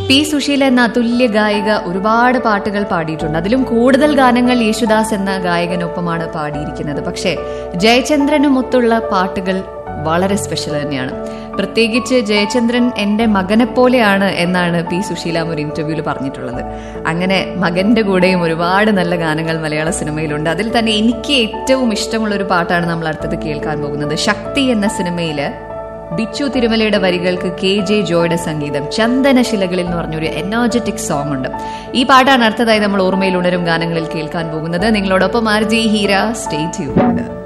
P Susheela എന്ന അതുല്യ ഗായിക ഒരുപാട് പാട്ടുകൾ പാടിയിട്ടുണ്ട് അതിലും കൂടുതൽ ഗാനങ്ങൾ യേശുദാസ് എന്ന ഗായകനൊപ്പമാണ് പാടിയിരിക്കുന്നത് പക്ഷേ ജയചന്ദ്രനുമൊത്തുള്ള പാട്ടുകൾ വളരെ സ്പെഷ്യൽ തന്നെയാണ് പ്രത്യേകിച്ച് ജയചന്ദ്രൻ എന്റെ മകനെ പോലെയാണ് എന്നാണ് പി സുശീല ഒരു ഇന്റർവ്യൂവിൽ പറഞ്ഞിട്ടുള്ളത് അങ്ങനെ മകന്റെ കൂടെയും ഒരുപാട് നല്ല ഗാനങ്ങൾ മലയാള സിനിമയിലുണ്ട് അതിൽ തന്നെ എനിക്ക് ഏറ്റവും ഇഷ്ടമുള്ള ഒരു പാട്ടാണ് നമ്മൾ അടുത്തത് കേൾക്കാൻ പോകുന്നത് ശക്തി എന്ന സിനിമയില് ബിച്ചു തിരുമലയുടെ വരികൾക്ക് കെ ജെ ജോയുടെ സംഗീതം ചന്ദനശിലകളിൽ എന്ന് പറഞ്ഞൊരു എനർജറ്റിക് സോങ് ഉണ്ട് ഈ പാട്ടാണ് അടുത്തതായി നമ്മൾ ഓർമ്മയിൽ ഉണരും ഗാനങ്ങളിൽ കേൾക്കാൻ പോകുന്നത് നിങ്ങളോടൊപ്പം R G Heera stay tuned